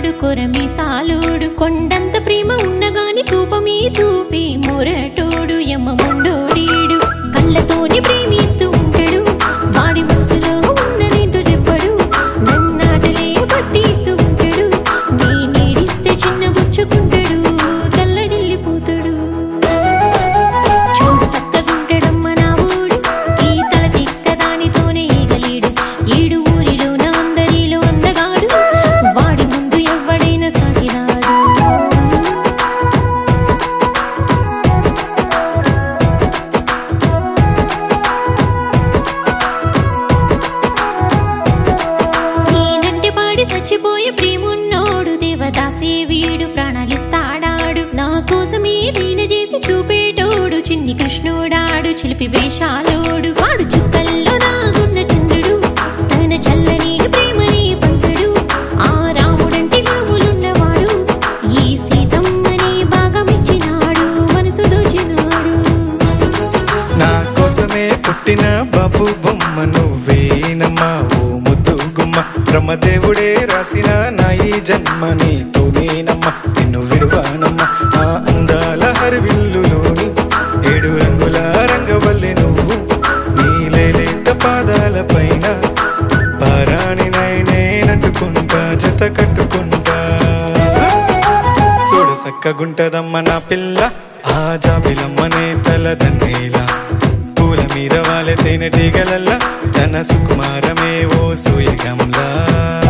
ఉన్నాడు కొరమి సాలుడు కొండంత ప్రేమ ఉన్నగాని కూపమీ చూపి మొరటోడు యమ్మ మొండోడీడు కళ్ళతోని ప్రేమిస్తూ ఉంటాడు వాడి మనసులో ఉన్నదేంటో చెప్పడు నన్నాటలే పట్టిస్తూ ఉంటాడు నీ నీడిస్తే చిన్న బుచ్చుకుంటాడు తల్లడిల్లిపోతాడు చూడు చక్కగుంటడమ్మ నా ఊడు ఈ తల తిక్క దానితోనే ఈగలీడు ఈడు ఊరిలో నా అందరిలో అందగాడు వాడి ముందు ఎవ్వడైనా సాటినాడు నేనంటే పాడి చచ్చిపోయే ప్రేమున్నోడు దేవదాసే వీడు ప్రాణాలిస్తాడాడు నా కోసమే దీన చేసి చూపేటోడు చిన్ని కృష్ణుడాడు చిలిపి వేషాలోడు వాడు చుక్కల్లో నాగున్న చంద్రుడు తన చల్లని ప్రేమని పంచడు ఆ రాముడంటే గురువులున్నవాడు ఈ సీతమ్మని భాగమిచ్చినాడు మనసు దోచినాడు నా కోసమే పుట్టిన బాబు బొమ్మ నువ్వేనమ్మా ఓ ముద్దు గుమ్మ బ్రహ్మదేవుడే రాసిన నా ఈ జన్మ నీతోనేనమ్మా నిన్ను విడువానమ్మా ఆ అందాల హరివిల్లులోని ఏడు రంగుల రంగవల్లి నువ్వు నీలేత పాదాల పైన పారాణి నేనంటుకుంటా జత కట్టుకుంటా చూడు సక్కగుంటదమ్మ నా పిల్ల ఆ జాబిలమ్మనే తలదన్నేలా పూల మీద వాలె తేనెటీగలల్లా తన సుకుమారమే ఓ సూయగంలా